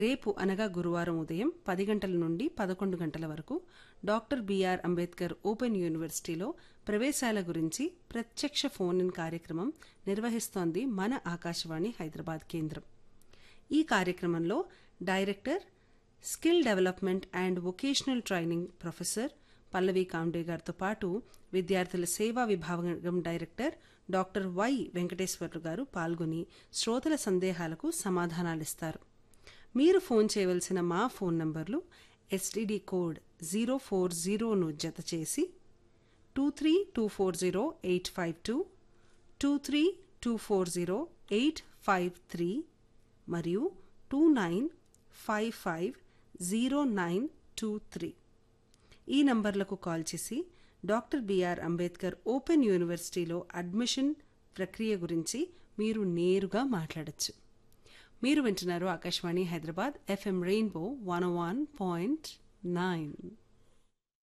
రేపు అనగా గురువారం ఉదయం పది గంటల నుండి పదకొండు గంటల వరకు డాక్టర్ బిఆర్ అంబేద్కర్ ఓపెన్ యూనివర్సిటీలో ప్రవేశాల గురించి ప్రత్యక్ష ఫోన్ ఇన్ కార్యక్రమం నిర్వహిస్తోంది మన ఆకాశవాణి హైదరాబాద్ కేంద్రం ఈ కార్యక్రమంలో director skill development and vocational training professor Pallavi Kande గారితో పాటు విద్యార్థుల సేవా విభాగం డైరెక్టర్ డాక్టర్ వై వెంకటేశ్వర్లు గారు పాల్గొని శ్రోతల సందేహాలకు సమాధానాలిస్తారు మీరు ఫోన్ చేయవలసిన మా ఫోన్ నంబర్లు ఎస్టీడీ కోడ్ జీరో ఫోర్ జీరోను జత చేసి two three two four zero eight five two two three two four zero eight five three మరియు two nine five five zero nine two three ఈ నంబర్లకు కాల్ చేసి డాక్టర్ బిఆర్ అంబేద్కర్ ఓపెన్ యూనివర్సిటీలో admission ప్రక్రియ గురించి మీరు నేరుగా మాట్లాడచ్చు మీరు వింటున్నారు Akashvani Hyderabad FM rainbow one one point nine